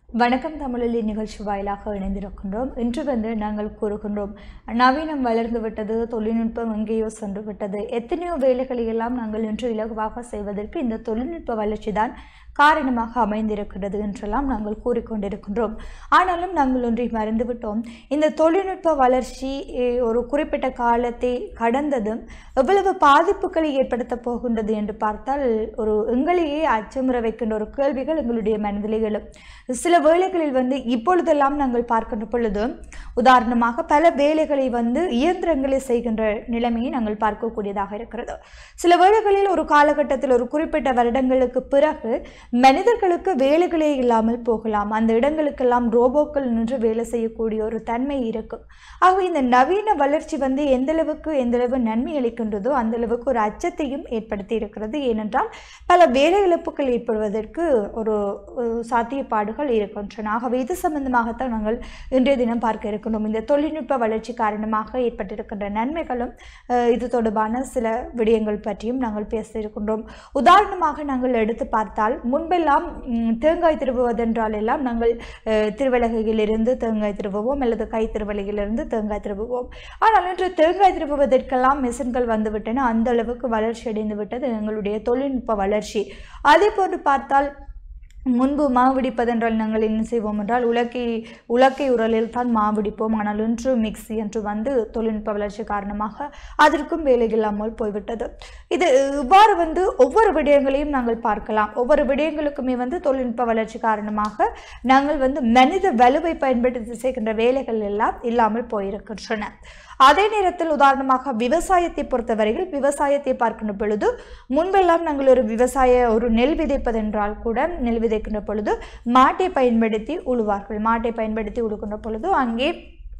வணக்கம் தமிழில் நிகழ்ச்சி வாயிலாக இணைந்திருக்கின்றோம் இன்று வந்து நாங்கள் கூறுகின்றோம் நவீனம் வளர்ந்து விட்டது தொழில்நுட்பம் எங்கேயோ சென்று விட்டது எத்தனையோ வேலைகளை எல்லாம் நாங்கள் இன்று இலகுவாக செய்வதற்கு இந்த தொழில்நுட்ப வளர்ச்சி தான் காரணமாக அமைந்திருக்கிறது என்றெல்லாம் நாங்கள் கூறிக்கொண்டிருக்கின்றோம் ஆனாலும் நாங்கள் ஒன்றை மறந்துவிட்டோம் இந்த தொழில்நுட்ப வளர்ச்சி eh, ஒரு குறிப்பிட்ட காலத்தை கடந்ததும் எவ்வளவு பாதிப்புகளை ஏற்படுத்தப் போகின்றது என்று பார்த்தால் ஒரு எங்களையே அச்சமுற வைக்கின்ற ஒரு கேள்விகள் எங்களுடைய மனதிலே எழும் சில வேளைகளில் வந்து இப்பொழுதெல்லாம் நாங்கள் பார்க்கின்ற பொழுது உதாரணமாக பல வேலைகளை வந்து இயந்திரங்களே செய்கின்ற நிலைமையை நாங்கள் பார்க்கக்கூடியதாக இருக்கிறது சில வேளைகளில் ஒரு காலகட்டத்தில் ஒரு குறிப்பிட்ட வருடங்களுக்கு பிறகு மனிதர்களுக்கு வேலைகளே இல்லாமல் போகலாம் அந்த இடங்களுக்கெல்லாம் ரோபோக்கள் நின்று வேலை செய்யக்கூடிய ஒரு தன்மை இருக்கும் ஆக இந்த நவீன வளர்ச்சி வந்து எந்த அளவுக்கு எந்த அளவு நன்மை அளிக்கின்றதோ அந்த அளவுக்கு ஒரு அச்சத்தையும் ஏற்படுத்தி இருக்கிறது ஏனென்றால் பல வேலை இழப்புகள் ஏற்படுவதற்கு ஒரு ஒரு சாத்தியப்பாடுகள் இருக்கின்றன ஆகவே இது சம்பந்தமாகத்தான் நாங்கள் இன்றைய தினம் பார்க்க இருக்கின்றோம் இந்த தொழில்நுட்ப வளர்ச்சி காரணமாக ஏற்பட்டிருக்கின்ற நன்மைகளும் அஹ், இது தொடர்பான சில விடயங்கள் பற்றியும் நாங்கள் பேச இருக்கின்றோம் உதாரணமாக நாங்கள் எடுத்து பார்த்தால் முன்பெல்லாம் ம், தேங்காய் திருவுவதென்றால் எல்லாம் நாங்கள் அஹ், திருவலகையிலிருந்து தேங்காய் திருவுவோம் அல்லது கை திருவலகையிலிருந்து தேங்காய் திருவுவோம் ஆனால் இன்று தேங்காய் திருவுவதற்கெல்லாம் மிஷின்கள் வந்துவிட்டன அந்த அளவுக்கு வளர்ச்சி அடைந்து விட்டது எங்களுடைய தொழில்நுட்ப வளர்ச்சி அதே போன்று பார்த்தால் முன்பு மாவடிப்பதென்றால் நாங்கள் என்ன செய்வோம் என்றால் உலக்கை உலக்கை உரலில் தான் மாவடிப்போம் ஆனால் இன்று மிக்ஸி என்று வந்து தொழில்நுட்ப வளர்ச்சி காரணமாக அதற்கும் வேலை இல்லாமல் போய்விட்டது இது இவ்வாறு வந்து ஒவ்வொரு விடயங்களையும் நாங்கள் பார்க்கலாம் ஒவ்வொரு விடயங்களுக்குமே வந்து தொழில்நுட்ப வளர்ச்சி காரணமாக நாங்கள் வந்து மனித வலுவை பயன்படுத்தி செய்கின்ற வேலைகள் எல்லாம் இல்லாமல் போயிருக்கின்றன அதே நேரத்தில் உதாரணமாக விவசாயத்தை பொறுத்தவரையில் விவசாயத்தை பார்க்கின்ற பொழுது முன்பெல்லாம் நாங்கள் ஒரு விவசாய ஒரு நெல் விதைப்பதென்றால் கூட நெல் விதைக்கின்ற பொழுது மாட்டை பயன்படுத்தி உழுவார்கள் மாட்டை பயன்படுத்தி உழுகின்ற பொழுது அங்கே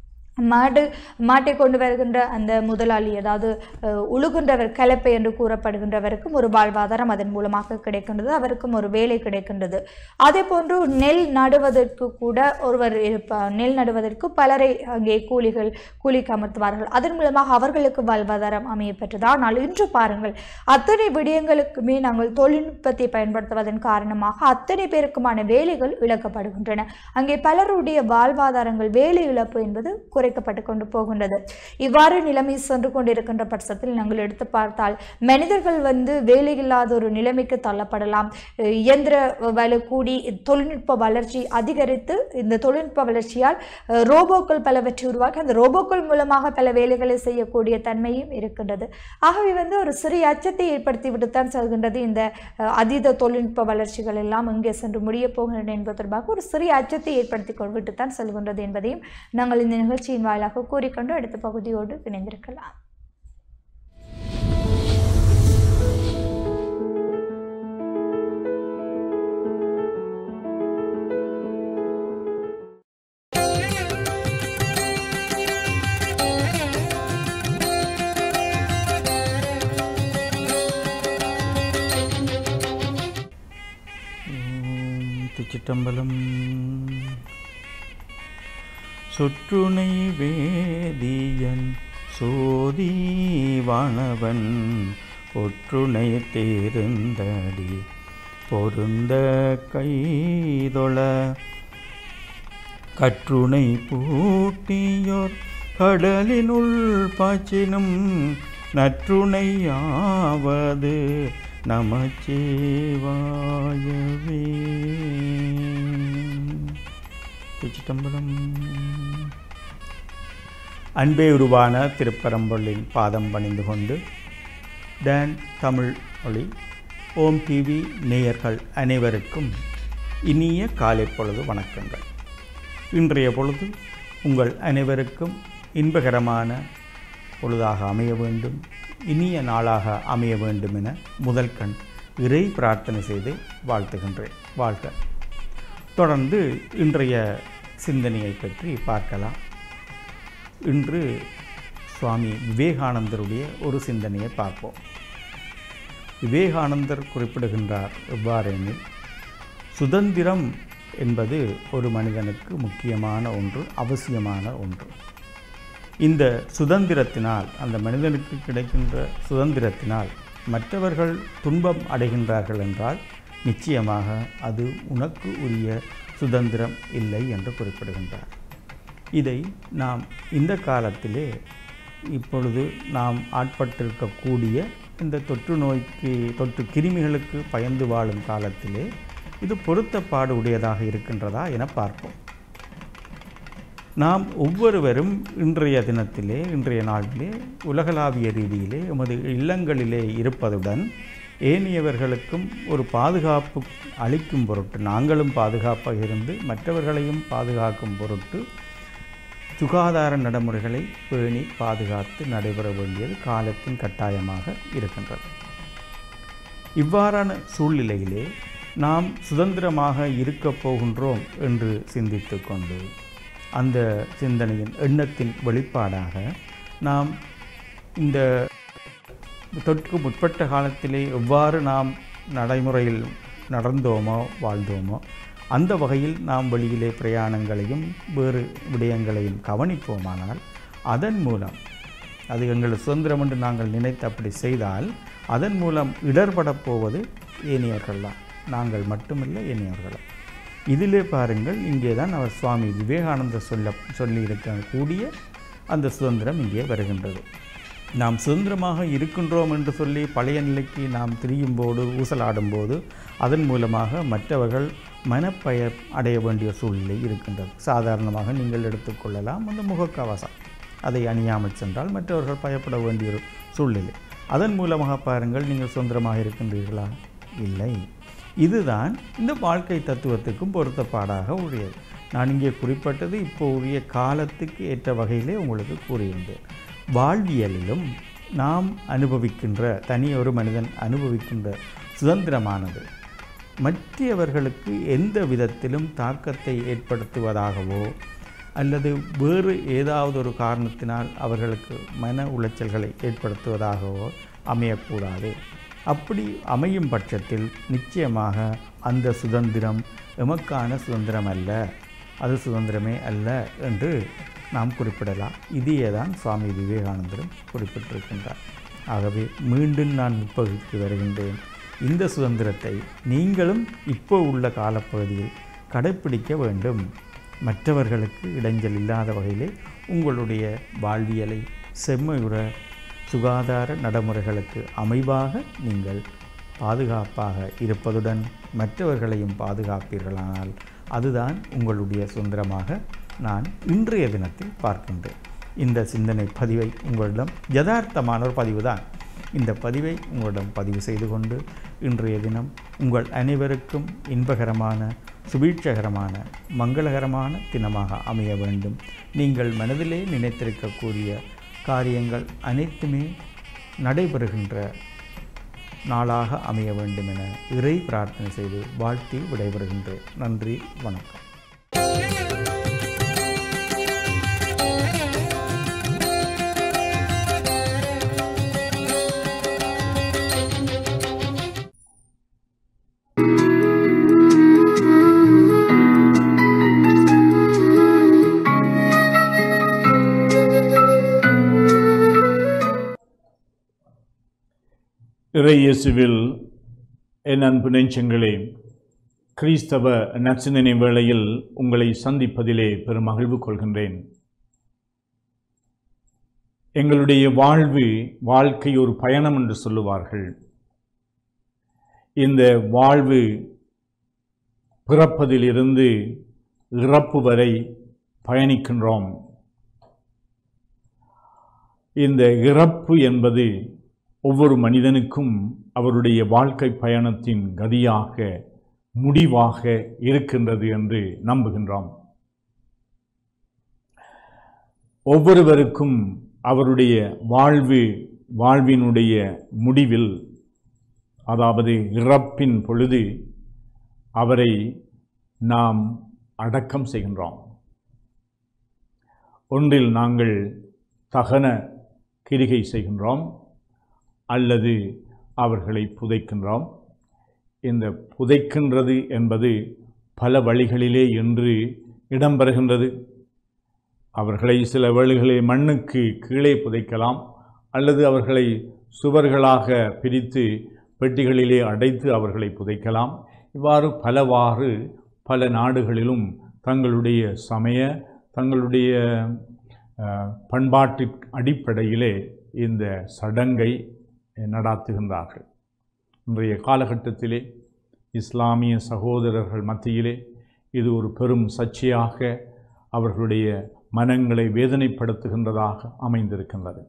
மாடு மாட்டை கொண்டு வருகின்ற அந்த முதலாளி அதாவது அஹ், உழுகின்றவர் கலப்பை என்று கூறப்படுகின்றவருக்கும் ஒரு வாழ்வாதாரம் அதன் மூலமாக கிடைக்கின்றது அவருக்கும் ஒரு வேலை கிடைக்கின்றது அதே போன்று நெல் நடுவதற்கு கூட ஒருவர் இருப்பார் நெல் நடுவதற்கு பலரை அங்கே கூலிகள் கூலிக்கு அமர்த்துவார்கள் அதன் மூலமாக அவர்களுக்கு வாழ்வாதாரம் அமைய பெற்றது ஆனால் இன்று பாருங்கள் அத்தனை விடயங்களுக்குமே நாங்கள் தொழில்நுட்பத்தை பயன்படுத்துவதன் காரணமாக அத்தனை பேருக்குமான வேலைகள் இழக்கப்படுகின்றன அங்கே பலருடைய வாழ்வாதாரங்கள் வேலை இழப்பு என்பது குறைக்கப்பட்டு கொண்டு போகின்றது இவ்வாறு நிலைமை சென்று கொண்டிருக்கின்ற பட்சத்தில் நாங்கள் எடுத்து பார்த்தால் மனிதர்கள் வந்து வேலையில்லாத ஒரு நிலைமைக்கு தள்ளப்படலாம் அஹ் இயந்திர வலு கூடி தொழில்நுட்ப வளர்ச்சி அதிகரித்து இந்த தொழில்நுட்ப வளர்ச்சியால் அஹ், ரோபோக்கள் பலவற்றை உருவாக்கி அந்த ரோபோக்கள் மூலமாக பல வேலைகளை செய்யக்கூடிய தன்மையும் இருக்கின்றது ஆகவே வந்து ஒரு சிறிய அச்சத்தை ஏற்படுத்தி விட்டுத்தான் செல்கின்றது இந்த அஹ், அதீத தொழில்நுட்ப வளர்ச்சிகள் எல்லாம் எங்கே சென்று முடியப் போகின்றன என்பது தொடர்பாக ஒரு சிறிய அச்சத்தை ஏற்படுத்தி கொண்டுவிட்டுத்தான் செல்கின்றது என்பதையும் நாங்கள் இந்த நிகழ்ச்சியின் வாயிலாக கூறிக்கொண்டு அடுத்த பகுதியோடு இணைந்திருக்கலாம் ஓம் திருச்சிட்டம்பலம் சொற்றுணை வேதியன் சோதிவானவன் ஒற்றுணை தேர்ந்தடி பொருந்த கைதொழ கற்றுணை பூட்டியோர் கடலினுள் பாய்ச்சினும் நற்றுணையாவது நமச்சிவாயவே திருச்சிட்டம்பலம் அன்பே உருவான திருப்பரம்பொருளின் பாதம் பணிந்து கொண்டு டான் தமிழ் மொழி ஓம் டிவி நேயர்கள் அனைவருக்கும் இனிய காலை பொழுது வணக்கங்கள் இன்றைய பொழுது உங்கள் அனைவருக்கும் இன்பகரமான பொழுதாக அமைய வேண்டும் இனிய நாளாக அமைய வேண்டும் என முதல் கண் இறை பிரார்த்தனை செய்து வாழ்த்துகின்றேன் வாழ்க தொடர்ந்து இன்றைய சிந்தனையை பற்றி பார்க்கலாம் இன்று சுவாமி விவேகானந்தருடைய ஒரு சிந்தனையை பார்ப்போம் விவேகானந்தர் குறிப்பிடுகின்றார் எவ்வாறெனில் சுதந்திரம் என்பது ஒரு மனிதனுக்கு முக்கியமான ஒன்று அவசியமான ஒன்று இந்த சுதந்திரத்தினால் அந்த மனிதனுக்கு கிடைக்கின்ற சுதந்திரத்தினால் மற்றவர்கள் துன்பம் அடைகின்றார்கள் என்றால் நிச்சயமாக அது உனக்கு உரிய சுதந்திரம் இல்லை என்று குறிப்பிடுகின்றார் இதை நாம் இந்த காலத்திலே இப்பொழுது நாம் ஆட்பட்டிருக்கக்கூடிய இந்த தொற்று நோய்க்கு தொற்று கிருமிகளுக்கு பயந்து வாழும் காலத்திலே இது பொருத்தப்பாடு உடையதாக இருக்கின்றதா என பார்ப்போம் நாம் ஒவ்வொருவரும் இன்றைய தினத்திலே இன்றைய நாளிலே உலகளாவிய ரீதியிலே எமது இல்லங்களிலே இருப்பதுடன் ஏனையவர்களுக்கும் ஒரு பாதுகாப்பு அளிக்கும் பொருட்டு நாங்களும் பாதுகாப்பாக இருந்து மற்றவர்களையும் பாதுகாக்கும் பொருட்டு சுகாதார நடைமுறைகளை பேணி பாதுகாத்து நடைபெற வேண்டியது காலத்தின் கட்டாயமாக இருக்கின்றது இவ்வாறான சூழ்நிலையிலே நாம் சுதந்திரமாக இருக்கப் போகின்றோம் என்று சிந்தித்து கொண்டு அந்த சிந்தனையின் எண்ணத்தின் வெளிப்பாடாக நாம் இந்த தொற்கு முற்பட்ட காலத்திலே எவ்வாறு நாம் நடைமுறையில் நடந்தோமோ வாழ்ந்தோமோ அந்த வகையில் நாம் வெளியிலே பிரயாணங்களையும் வேறு விடயங்களையும் கவனிப்போமானால் அதன் மூலம் அது எங்கள் சுதந்திரம் என்று நாங்கள் நினைத்து அப்படி செய்தால் அதன் மூலம் இடர்படப் போவது ஏனியர்கள் தான் நாங்கள் மட்டுமில்லை ஏனியர்களும் இதிலே பாருங்கள் இங்கே தான் அவர் சுவாமி விவேகானந்தர் சொல்ல சொல்லியிருக்கக்கூடிய அந்த சுதந்திரம் இங்கே வருகின்றது நாம் சுதந்திரமாக இருக்கின்றோம் என்று சொல்லி பழைய நிலைக்கு நாம் திரியும் போது ஊசலாடும் போது அதன் மூலமாக மற்றவர்கள் மனப்பய அடைய வேண்டிய சூழ்நிலை இருக்கின்றது சாதாரணமாக நீங்கள் எடுத்துக்கொள்ளலாம் அந்த முகக்கவசம் அதை அணியாமல் சென்றால் மற்றவர்கள் பயப்பட வேண்டிய ஒரு சூழ்நிலை அதன் மூலமாக பாருங்கள் நீங்கள் சுதந்திரமாக இருக்கின்றீர்களா இல்லை இதுதான் இந்த வாழ்க்கை தத்துவத்துக்கும் பொருத்தப்பாடாக உரியது நான் இங்கே குறிப்பிட்டது இப்போ உரிய காலத்துக்கு ஏற்ற வகையிலே உங்களுக்கு கூறியிருந்தேன் வாழ்வியலிலும் நாம் அனுபவிக்கின்ற தனி ஒரு மனிதன் அனுபவிக்கின்ற சுதந்திரமானது மற்றவர்களுக்கு எந்த விதத்திலும் தாக்கத்தை ஏற்படுத்துவதாகவோ அல்லது வேறு ஏதாவது ஒரு காரணத்தினால் அவர்களுக்கு மன உளைச்சல்களை ஏற்படுத்துவதாகவோ அமையக்கூடாது அப்படி அமையும் பட்சத்தில் நிச்சயமாக அந்த சுதந்திரம் எமக்கான சுதந்திரம் அல்ல அது சுதந்திரமே அல்ல என்று நாம் குறிப்பிடலாம் இதையே தான் சுவாமி விவேகானந்தரும் குறிப்பிட்டிருக்கின்றார் ஆகவே மீண்டும் நான் முற்பகுதிக்கு வருகின்றேன் இந்த சுதந்திரத்தை நீங்களும் இப்போ உள்ள காலப்பகுதியில் கடைப்பிடிக்க வேண்டும் மற்றவர்களுக்கு இடைஞ்சல் இல்லாத வகையிலே உங்களுடைய வாழ்வியலை செம்மையுற சுகாதார நடைமுறைகளுக்கு அமைவாக நீங்கள் பாதுகாப்பாக இருப்பதுடன் மற்றவர்களையும் பாதுகாப்பீர்களானால் அதுதான் உங்களுடைய சுதந்திரமாக நான் இன்றைய தினத்தில் பார்க்கின்றேன் இந்த சிந்தனை பதிவை உங்களிடம் யதார்த்தமான ஒரு பதிவு தான் இந்த பதிவை உங்களிடம் பதிவு செய்து கொண்டு இன்றைய தினம் உங்கள் அனைவருக்கும் இன்பகரமான சுபீட்சகரமான மங்களகரமான தினமாக அமைய வேண்டும் நீங்கள் மனதிலே நினைத்திருக்கக்கூடிய காரியங்கள் அனைத்துமே நடைபெறுகின்ற நாளாக அமைய வேண்டும் என இறை பிரார்த்தனை செய்து வாழ்த்தி விடைபெறுகின்றேன் நன்றி வணக்கம் இறை இயேசுவில் என் அன்பு நெஞ்சங்களே கிறிஸ்தவ நச்சினை வேளையில் உங்களை சந்திப்பதிலே பெரும் மகிழ்வு கொள்கின்றேன் எங்களுடைய வாழ்வு வாழ்க்கை ஒரு பயணம் என்று சொல்லுவார்கள் இந்த வாழ்வு பிறப்பதிலிருந்து இறப்பு வரை பயணிக்கின்றோம் இந்த இறப்பு என்பது ஒவ்வொரு மனிதனுக்கும் அவருடைய வாழ்க்கை பயணத்தின் கதியாக முடிவாக இருக்கின்றது என்று நம்புகின்றோம் ஒவ்வொருவருக்கும் அவருடைய வாழ்வு வாழ்வினுடைய முடிவில் அதாவது இறப்பின் பொழுது அவரை நாம் அடக்கம் செய்கின்றோம் ஒன்றில் நாங்கள் தகன கிரிகை செய்கின்றோம் அல்லது அவர்களை புதைக்கின்றோம் இந்த புதைக்கின்றது என்பது பல வழிகளிலே என்று இடம்பெறுகின்றது அவர்களை சில வேளைகளில் மண்ணுக்கு கீழே புதைக்கலாம் அல்லது அவர்களை சுவர்களாக பிரித்து பெட்டிகளிலே அடைத்து அவர்களை புதைக்கலாம் இவ்வாறு பலவாறு பல நாடுகளிலும் தங்களுடைய சமய தங்களுடைய அஹ், பண்பாட்டு அடிப்படையிலே இந்த சடங்கை நடாத்துகின்றார்கள் இன்றைய காலகட்டத்திலே இஸ்லாமிய சகோதரர்கள் மத்தியிலே இது ஒரு பெரும் சர்ச்சையாக அவர்களுடைய மனங்களை வேதனைப்படுத்துகின்றதாக அமைந்திருக்கின்றது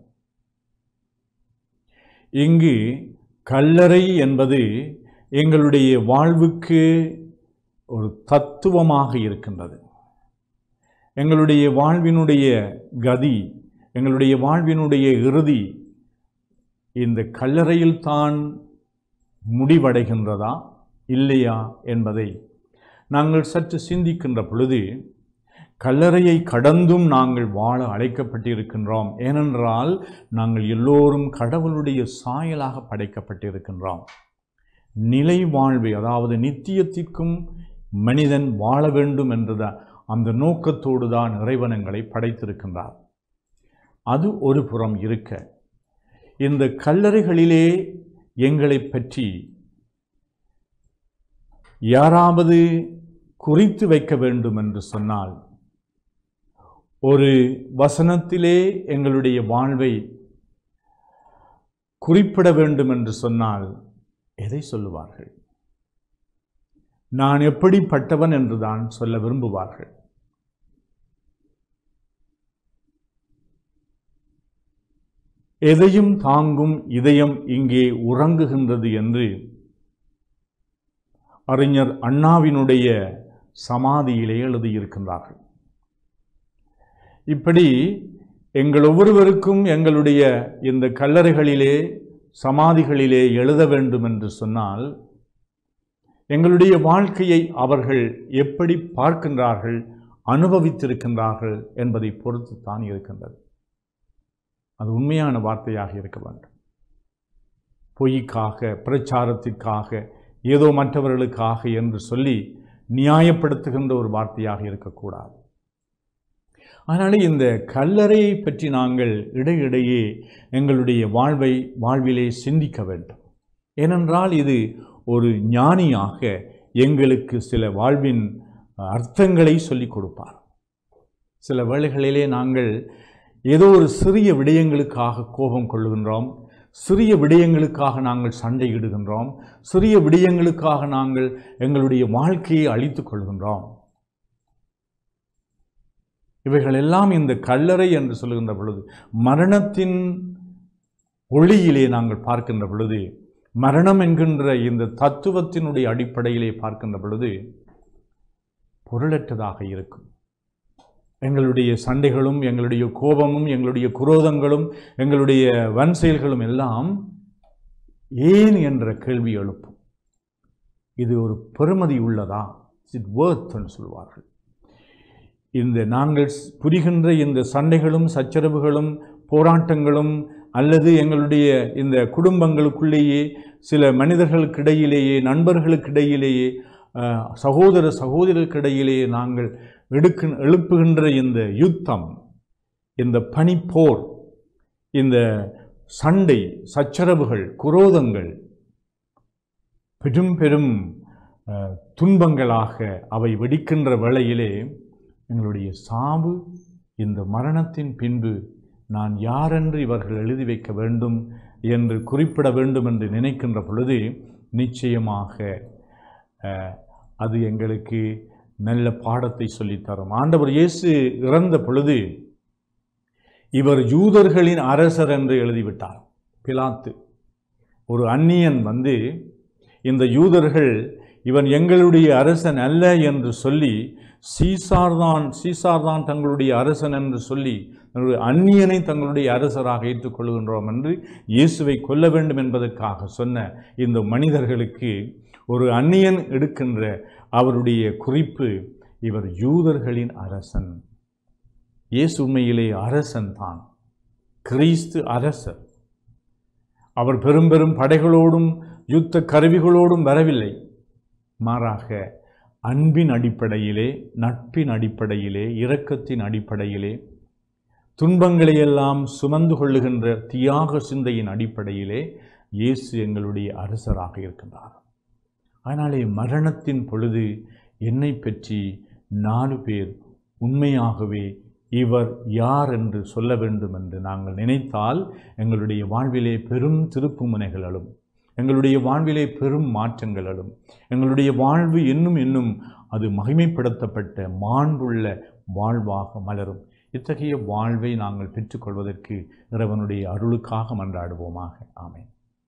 இங்கு கல்லறை என்பது எங்களுடைய வாழ்வுக்கு ஒரு தத்துவமாக இருக்கின்றது எங்களுடைய வாழ்வினுடைய கதி எங்களுடைய வாழ்வினுடைய இறுதி இந்த கல்லறையில் தான் முடிவடைகின்றதா இல்லையா என்பதை நாங்கள் சற்று சிந்திக்கின்ற பொழுது கல்லறையை கடந்தும் நாங்கள் வாழ அழைக்கப்பட்டிருக்கின்றோம் ஏனென்றால் நாங்கள் எல்லோரும் கடவுளுடைய சாயலாக படைக்கப்பட்டிருக்கின்றோம் நிலை வாழ்வை அதாவது நித்தியத்திற்கும் மனிதன் வாழ வேண்டும் என்ற அந்த நோக்கத்தோடு தான் இறைவனங்களை படைத்திருக்கின்றார் அது ஒரு புறம் இருக்க இந்த கல்லறைகளிலே எங்களை பற்றி யாராவது குறித்து வைக்க வேண்டும் என்று சொன்னால் ஒரு வசனத்திலே எங்களுடைய வாழ்வை குறிப்பிட வேண்டும் என்று சொன்னால் எதை சொல்லுவார்கள் நான் எப்படிப்பட்டவன் என்றுதான் சொல்ல விரும்புவார்கள் எதையும் தாங்கும் இதயம் இங்கே உறங்குகின்றது என்று அறிஞர் அண்ணாவினுடைய சமாதியிலே எழுதியிருக்கின்றார்கள் இப்படி எங்கள் ஒவ்வொருவருக்கும் எங்களுடைய இந்த கல்லறைகளிலே சமாதிகளிலே எழுத வேண்டும் என்று சொன்னால் எங்களுடைய வாழ்க்கையை அவர்கள் எப்படி பார்க்கின்றார்கள் அனுபவித்திருக்கின்றார்கள் என்பதை பொறுத்து தான் இருக்கின்றது அது உண்மையான வார்த்தையாக இருக்க வேண்டும் பொய்க்காக பிரச்சாரத்திற்காக ஏதோ மற்றவர்களுக்காக என்று சொல்லி நியாயப்படுத்துகின்ற ஒரு வார்த்தையாக இருக்கக்கூடாது அதனால இந்த கல்லறையை பற்றி நாங்கள் இடையிடையே எங்களுடைய வாழ்வை வாழ்விலே சிந்திக்க வேண்டும் ஏனென்றால் இது ஒரு ஞானியாக எங்களுக்கு சில வாழ்வின் அர்த்தங்களை சொல்லிக் கொடுப்பார் சில வேளைகளிலே நாங்கள் ஏதோ ஒரு சிறிய விடயங்களுக்காக கோபம் கொள்ளுகின்றோம் சிறிய விடயங்களுக்காக நாங்கள் சண்டையிடுகின்றோம் சிறிய விடயங்களுக்காக நாங்கள் எங்களுடைய வாழ்க்கையை அழித்துக் கொள்கின்றோம் இவைகள் எல்லாம் இந்த கல்லறை என்று சொல்லுகின்ற பொழுது மரணத்தின் ஒளியிலே நாங்கள் பார்க்கின்ற பொழுது மரணம் என்கின்ற இந்த தத்துவத்தினுடைய அடிப்படையிலே பார்க்கின்ற பொழுது பொருளற்றதாக இருக்கும் எங்களுடைய சண்டைகளும் எங்களுடைய கோபமும் எங்களுடைய குரோதங்களும் எங்களுடைய வன் செயல்களும் எல்லாம் ஏன் என்ற கேள்வி எழுப்பும் இது ஒரு பெருமதி உள்ளதா இட் வேர்த்ன்னு சொல்வார்கள் இந்த நாங்கள் புரிகின்ற இந்த சண்டைகளும் சச்சரவுகளும் போராட்டங்களும் அல்லது எங்களுடைய இந்த குடும்பங்களுக்குள்ளேயே சில மனிதர்களுக்கிடையிலேயே நண்பர்களுக்கிடையிலேயே அஹ், சகோதர சகோதரருக்கிடையிலேயே நாங்கள் எடுக்கு எழுப்புகின்ற இந்த யுத்தம் இந்த பனிப்போர் இந்த சண்டை சச்சரவுகள் குரோதங்கள் பெரும் பெரும் அஹ், துன்பங்களாக அவை வெடிக்கின்ற வேளையிலே எங்களுடைய சாவு இந்த மரணத்தின் பின்பு நான் யாரென்று இவர்கள் எழுதி வைக்க வேண்டும் என்று குறிப்பிட வேண்டும் என்று நினைக்கின்ற பொழுது நிச்சயமாக அஹ், அது எங்களுக்கு நல்ல பாடத்தை சொல்லித்தரும் ஆண்டவர் இயேசு இறந்த பொழுது இவர் யூதர்களின் அரசர் என்று எழுதிவிட்டார் பிலாத்து ஒரு அந்நியன் வந்து இந்த யூதர்கள் இவன் எங்களுடைய அரசன் அல்ல என்று சொல்லி சீசார்தான் சீசார்தான் தங்களுடைய அரசன் என்று சொல்லி தங்களுடைய அந்நியனை தங்களுடைய அரசராக ஏற்றுக்கொள்கின்றோம் என்று இயேசுவை கொல்ல வேண்டும் என்பதற்காக சொன்ன இந்த மனிதர்களுக்கு ஒரு அந்நியன் எடுக்கின்ற அவருடைய குறிப்பு இவர் யூதர்களின் அரசன் இயேசு உண்மையிலே அரசன் தான் கிறிஸ்து அரசர் அவர் பெரும் பெரும் படைகளோடும் யுத்த கருவிகளோடும் வரவில்லை மாறாக அன்பின் அடிப்படையிலே நட்பின் அடிப்படையிலே இரக்கத்தின் அடிப்படையிலே துன்பங்களை எல்லாம் சுமந்து கொள்ளுகின்ற தியாக சிந்தையின் அடிப்படையிலே இயேசு எங்களுடைய அரசராக இருக்கின்றார் அதனாலே மரணத்தின் பொழுது என்னை பற்றி நாலு பேர் உண்மையாகவே இவர் யார் என்று சொல்ல வேண்டும் என்று நாங்கள் நினைத்தால் எங்களுடைய வாழ்விலே பெரும் திருப்பு முனைகளும் எங்களுடைய வாழ்விலே பெரும் மாற்றங்களும் எங்களுடைய வாழ்வு இன்னும் இன்னும் அது மகிமைப்படுத்தப்பட்ட மாண்புள்ள வாழ்வாக மலரும் இத்தகைய வாழ்வை நாங்கள் பெற்றுக்கொள்வதற்கு இறைவனுடைய அருளுக்காக மன்றாடுவோமாக ஆமென்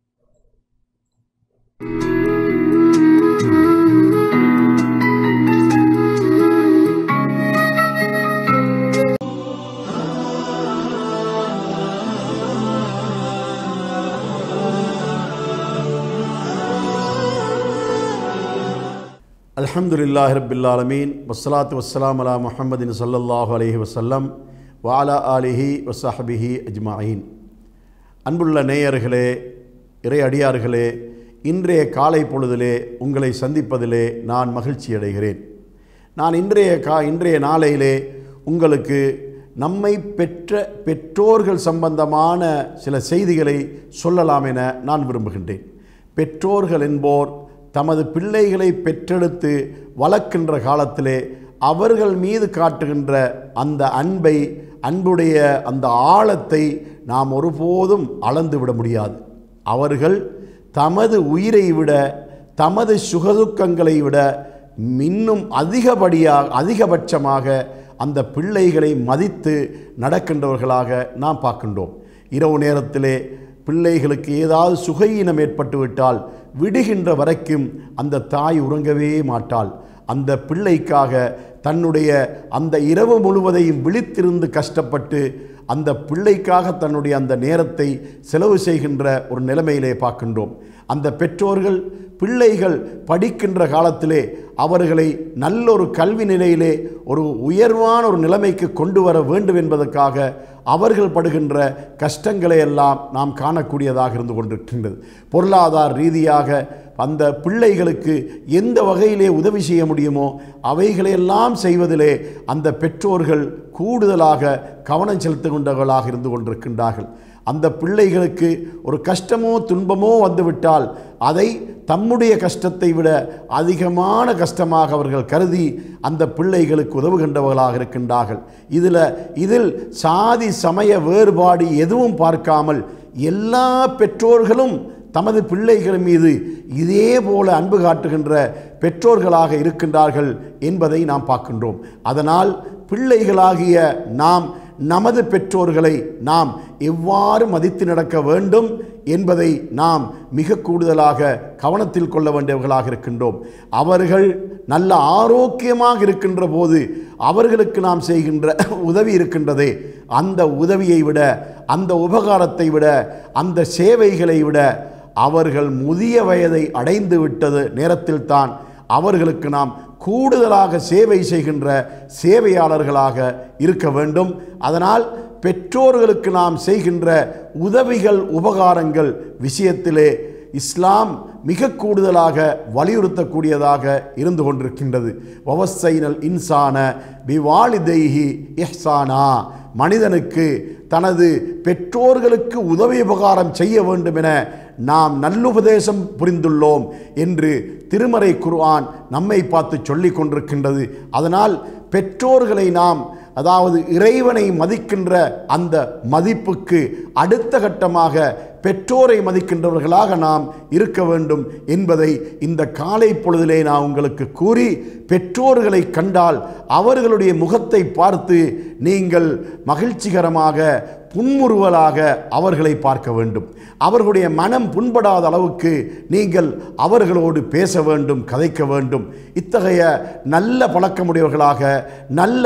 அல்ஹம்துலில்லாஹி ரப்பில் ஆலமீன் வஸ்ஸலாத்து வஸ்ஸலாம் அலா முஹம்மதின் ஸல்லல்லாஹு அலைஹி வஸல்லம் வஅலா ஆலிஹி வஸஹபிஹி அஜ்மாயின் அன்புள்ள நேயர்களே இறை அடியார்களே இன்றைய காலை பொழுதிலே உங்களை சந்திப்பதிலே நான் மகிழ்ச்சி அடைகிறேன் நான் இன்றைய கா இன்றைய நாளையிலே உங்களுக்கு நம்மை பெற்ற பெற்றோர்கள் சம்பந்தமான சில செய்திகளை சொல்லலாம் என நான் விரும்புகின்றேன் பெற்றோர்கள் என்போர் தமது பிள்ளைகளை பெற்றெடுத்து வளர்க்கின்ற காலத்திலே அவர்கள் மீது காட்டுகின்ற அந்த அன்பை அன்புடைய அந்த ஆழத்தை நாம் ஒருபோதும் அளந்து விட முடியாது அவர்கள் தமது உயிரை விட தமது சுகதுக்கங்களை விட இன்னும் அதிகப்படியாக அதிகபட்சமாக அந்த பிள்ளைகளை மதித்து நடக்கின்றவர்களாக நாம் பார்க்கின்றோம் இரவு நேரத்திலே பிள்ளைகளுக்கு ஏதாவது சுகையினம் ஏற்பட்டு விட்டால் விடுகின்ற வரைக்கும் அந்த தாய் உறங்கவே மாட்டாள் அந்த பிள்ளைக்காக தன்னுடைய அந்த இரவு முழுவதையும் விழித்திருந்து கஷ்டப்பட்டு அந்த பிள்ளைக்காக தன்னுடைய அந்த நேரத்தை செலவு செய்கின்ற ஒரு நிலைமையிலே பார்க்கின்றோம் அந்த பெற்றோர்கள் பிள்ளைகள் படிக்கின்ற காலத்திலே அவர்களை நல்லொரு கல்வி நிலையிலே ஒரு உயர்வான ஒரு நிலைமைக்கு கொண்டு வர வேண்டும் என்பதற்காக அவர்கள் படுகின்ற கஷ்டங்களை எல்லாம் நாம் காணக்கூடியதாக இருந்து கொண்டிருக்கின்றது பொருளாதார ரீதியாக அந்த பிள்ளைகளுக்கு எந்த வகையிலே உதவி செய்ய முடியுமோ அவைகளையெல்லாம் செய்வதிலே அந்த பெற்றோர்கள் கூடுதலாக கவனம் செலுத்துகின்றவர்களாக இருந்து கொண்டிருக்கின்றார்கள் அந்த பிள்ளைகளுக்கு ஒரு கஷ்டமோ துன்பமோ வந்துவிட்டால் அதை தம்முடைய கஷ்டத்தை விட அதிகமான கஷ்டமாக அவர்கள் கருதி அந்த பிள்ளைகளுக்கு உதவுகின்றவர்களாக இருக்கின்றார்கள் இதில் இதில் சாதி சமய வேறுபாடு எதுவும் பார்க்காமல் எல்லா பெற்றோர்களும் தமது பிள்ளைகள் மீது இதே போல அன்பு காட்டுகின்ற பெற்றோர்களாக இருக்கின்றார்கள் என்பதை நாம் பார்க்கின்றோம் அதனால் பிள்ளைகளாகிய நாம் நமது பெற்றோர்களை நாம் எவ்வாறு மதித்து நடக்க வேண்டும் என்பதை நாம் மிக கூடுதலாக கவனத்தில் கொள்ள வேண்டியவர்களாக இருக்கின்றோம் அவர்கள் நல்ல ஆரோக்கியமாக இருக்கின்ற போது அவர்களுக்கு நாம் செய்கின்ற உதவி இருக்கின்றதே அந்த உதவியை விட அந்த உபகாரத்தை விட அந்த சேவைகளை விட அவர்கள் முதிய வயதை அடைந்து விட்டது நேரத்தில்தான் அவர்களுக்கு நாம் கூடுதலாக சேவை செய்கின்ற சேவையாளர்களாக இருக்க வேண்டும் அதனால் பெற்றோர்களுக்கு நாம் செய்கின்ற உதவிகள் உபகாரங்கள் விஷயத்திலே இஸ்லாம் மிக கூடுதலாக வலியுறுத்தக்கூடியதாக இருந்து கொண்டிருக்கின்றது வவசைனல் இன்சான பிவாலிதைஹி இஹ்சானா மனிதனுக்கு தனது பெற்றோர்களுக்கு உதவி உபகாரம் செய்ய வேண்டும் என நாம் நல்லுபதேசம் புரிந்துள்ளோம் என்று திருமறை குர்ஆன் நம்மை பார்த்து சொல்லிக் கொண்டிருக்கின்றது அதனால் பெற்றோர்களை நாம் அதாவது இறைவனை மதிக்கின்ற அந்த மதிப்புக்கு அடுத்த கட்டமாக பெற்றோரை மதிக்கின்றவர்களாக நாம் இருக்க வேண்டும் என்பதை இந்த காலை பொழுதிலே நான் உங்களுக்கு கூறி பெற்றோர்களை கண்டால் அவர்களுடைய முகத்தை பார்த்து நீங்கள் மகிழ்ச்சிகரமாக புன்முறுவலாக அவர்களை பார்க்க வேண்டும் அவர்களுடைய மனம் புண்படாத அளவுக்கு நீங்கள் அவர்களோடு பேச வேண்டும் கதைக்க வேண்டும் இத்தகைய நல்ல பழக்கமுடையவர்களாக நல்ல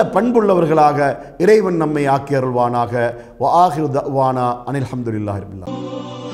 பண்புள்ளவர்களாக இறைவன் நம்மை ஆக்கி அருள்வானாக வாஹிர் தவானா அனில் அஹமதுல்லாஹிர்பில்லா